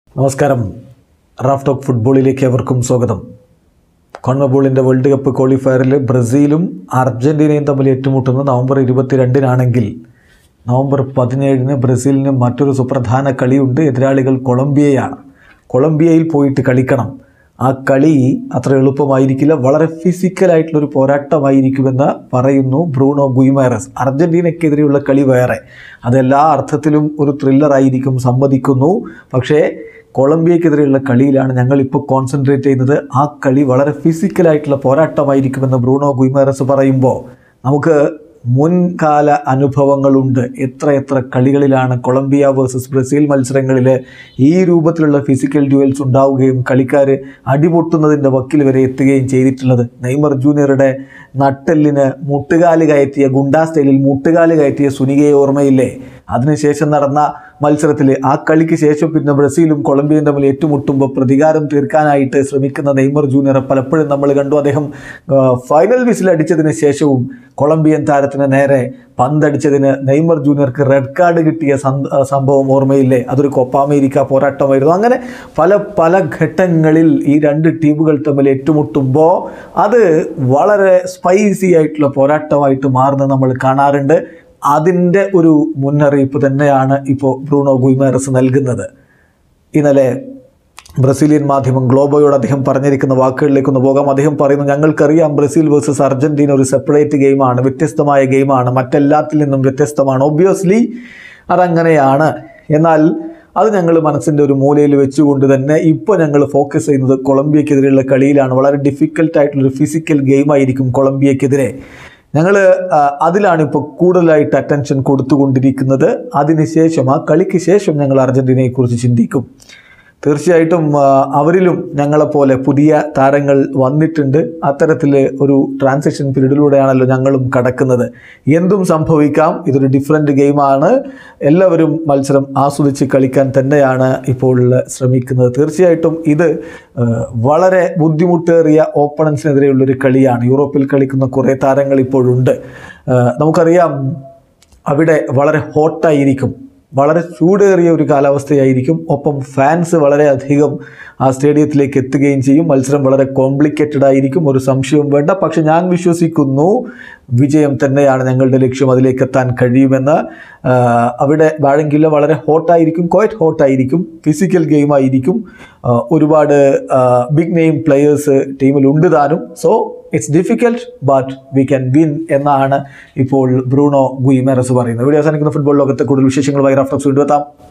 നമസ്കാരം Raf talk ഫുട്ബോളിലേക്ക് എവർക്കും സ്വാഗതം കോൺമബോളിൻ്റെ വേൾഡ് കപ്പ് ക്വാളിഫയറിൽ ബ്രസീലും അർജൻറ്റീനയും തമ്മിൽ ഏറ്റുമുട്ടുന്നത് നവംബർ ഇരുപത്തിരണ്ടിനാണെങ്കിൽ നവംബർ പതിനേഴിന് ബ്രസീലിന് മറ്റൊരു സുപ്രധാന കളിയുണ്ട് എതിരാളികൾ കൊളംബിയയാണ് കൊളംബിയയിൽ പോയിട്ട് കളിക്കണം ആ കളി അത്ര എളുപ്പമായിരിക്കില്ല വളരെ ഫിസിക്കലായിട്ടുള്ളൊരു പോരാട്ടമായിരിക്കുമെന്ന് പറയുന്നു ബ്രൂണോ ഗുയിമാരസ് അർജൻറ്റീനയ്ക്കെതിരെയുള്ള കളി വേറെ അതെല്ലാ അർത്ഥത്തിലും ഒരു ത്രില്ലറായിരിക്കും സമ്മതിക്കുന്നു പക്ഷേ കൊളംബിയക്കെതിരെയുള്ള കളിയിലാണ് ഞങ്ങൾ ഇപ്പോൾ കോൺസെൻട്രേറ്റ് ചെയ്യുന്നത് ആ കളി വളരെ ഫിസിക്കലായിട്ടുള്ള പോരാട്ടമായിരിക്കുമെന്ന് ബ്രൂണോ ഗുയിമാരസ് പറയുമ്പോൾ നമുക്ക് മുൻകാല അനുഭവങ്ങളുണ്ട് എത്ര എത്ര കളികളിലാണ് കൊളംബിയ വേഴ്സസ് ബ്രസീൽ മത്സരങ്ങളിൽ ഈ രൂപത്തിലുള്ള ഫിസിക്കൽ ഡ്യുവൽസ് ഉണ്ടാവുകയും കളിക്കാർ അടിപൊട്ടുന്നതിൻ്റെ വക്കിൽ വരെ എത്തുകയും ചെയ്തിട്ടുള്ളത് നെയ്മർ ജൂനിയറുടെ നട്ടെല്ലിന് മുട്ടുകാല് കയറ്റിയ ഗുണ്ടാ സ്റ്റൈലിൽ മുട്ടുകാല് കയറ്റിയ സുനികയെ ഓർമ്മയില്ലേ അതിനുശേഷം നടന്ന മത്സരത്തിൽ ആ കളിക്ക് ശേഷം പിന്നെ ബ്രസീലും കൊളംബിയയും തമ്മിൽ ഏറ്റുമുട്ടുമ്പോൾ പ്രതികാരം തീർക്കാനായിട്ട് ശ്രമിക്കുന്ന നെയ്മർ ജൂനിയറെ പലപ്പോഴും നമ്മൾ കണ്ടു അദ്ദേഹം ആ, ഫൈനൽ വിസിൽ അടിച്ചതിന് ശേഷവും കൊളംബിയൻ താരത്തിന് നേരെ പന്തടിച്ചതിന് നെയ്മർ ജൂനിയർക്ക് റെഡ് കാർഡ് കിട്ടിയ സന്ദ- ആ, സംഭവം ഓർമ്മയില്ലേ അതൊരു കൊപ്പ അമേരിക്ക പോരാട്ടമായിരുന്നു അങ്ങനെ പല പല ഘട്ടങ്ങളിൽ ഈ രണ്ട് ടീമുകൾ തമ്മിൽ ഏറ്റുമുട്ടുമ്പോൾ അത് വളരെ സ്പൈസി ആയിട്ടുള്ള പോരാട്ടമായിട്ട് മാറുന്നത് നമ്മൾ കാണാറുണ്ട് അതിൻ്റെ ഒരു മുന്നറിയിപ്പ് തന്നെയാണ് ഇപ്പോൾ ബ്രൂണോ ഗുയിമാരസ് നൽകുന്നത് ഇന്നലെ ബ്രസീലിയൻ മാധ്യമം ഗ്ലോബോയോട് അദ്ദേഹം പറഞ്ഞിരിക്കുന്ന വാക്കുകളിലേക്ക് ഒന്ന് പോകാം അദ്ദേഹം പറയുന്നു ഞങ്ങൾക്കറിയാം ബ്രസീൽ വേഴ്സസ് അർജന്റീന ഒരു സെപ്പറേറ്റ് ഗെയിമാണ് വ്യത്യസ്തമായ ഗെയിമാണ് മറ്റെല്ലാത്തിൽ നിന്നും വ്യത്യസ്തമാണ് ഒബ്വിയസ്ലി അതങ്ങനെയാണ് എന്നാൽ അത് ഞങ്ങൾ മനസ്സിൻ്റെ ഒരു മൂലയിൽ വെച്ചുകൊണ്ട് തന്നെ ഇപ്പോൾ ഞങ്ങൾ ഫോക്കസ് ചെയ്യുന്നത് കൊളംബിയക്കെതിരെയുള്ള കളിയിലാണ് വളരെ ഡിഫിക്കൽട്ട് ആയിട്ടുള്ളൊരു ഫിസിക്കൽ ഗെയിമായിരിക്കും കൊളംബിയക്കെതിരെ ഞങ്ങൾ അതിലാണ് ഇപ്പോൾ കൂടുതലായിട്ട് അറ്റൻഷൻ കൊടുത്തുകൊണ്ടിരിക്കുന്നത് അതിനുശേഷം ആ കളിക്ക് ശേഷം ഞങ്ങൾ അർജൻറ്റീനയെക്കുറിച്ച് ചിന്തിക്കും തീർച്ചയായിട്ടും ആ, അവരിലും ഞങ്ങളെപ്പോലെ പുതിയ താരങ്ങൾ വന്നിട്ടുണ്ട് അത്തരത്തിൽ ഒരു ട്രാൻസിഷൻ പീരീഡിലൂടെയാണല്ലോ ഞങ്ങളും കടക്കുന്നത് എന്തും സംഭവിക്കാം ഇതൊരു ഡിഫറെൻറ്റ് ഗെയിമാണ് എല്ലാവരും മത്സരം ആസ്വദിച്ച് കളിക്കാൻ തന്നെയാണ് ഇപ്പോൾ ശ്രമിക്കുന്നത് തീർച്ചയായിട്ടും ഇത് ആ, വളരെ ബുദ്ധിമുട്ടേറിയ ഓപ്പണൻസിനെതിരെയുള്ളൊരു കളിയാണ് യൂറോപ്പിൽ കളിക്കുന്ന കുറേ താരങ്ങൾ ഇപ്പോഴുണ്ട് ആ, നമുക്കറിയാം അവിടെ വളരെ ഹോട്ടായിരിക്കും വളരെ ചൂടേറിയ ഒരു കാലാവസ്ഥയായിരിക്കും ഒപ്പം ഫാൻസ് വളരെയധികം ആ സ്റ്റേഡിയത്തിലേക്ക് എത്തുകയും ചെയ്യും മത്സരം വളരെ കോംപ്ലിക്കേറ്റഡ് ആയിരിക്കും ഒരു സംശയവും വേണ്ട പക്ഷെ ഞാൻ വിശ്വസിക്കുന്നു വിജയം തന്നെയാണ് ഞങ്ങളുടെ ലക്ഷ്യം അതിലേക്ക് എത്താൻ കഴിയുമെന്ന് ആ, അവിടെ വാഴങ്കില്ല വളരെ ഹോട്ടായിരിക്കും ക്വയറ്റ് ഹോട്ടായിരിക്കും ഫിസിക്കൽ ഗെയിം ആയിരിക്കും ആ, ഒരുപാട് ബിഗ് നെയിം പ്ലെയേഴ്സ് ടീമിലുണ്ട് താനും so it's difficult but we can win എന്നാണ് ഇപ്പോൾ ബ്രൂണോ ഗുയിമെറസ് പറയുന്നത് വീഡിയോ അവസാനിക്കുന്ന ഫുട്ബോൾ ലോകത്തെ കൂടുതൽ വിശേഷങ്ങളുമായി റഫ്റ്റോക്സ് വീണ്ടും എത്താം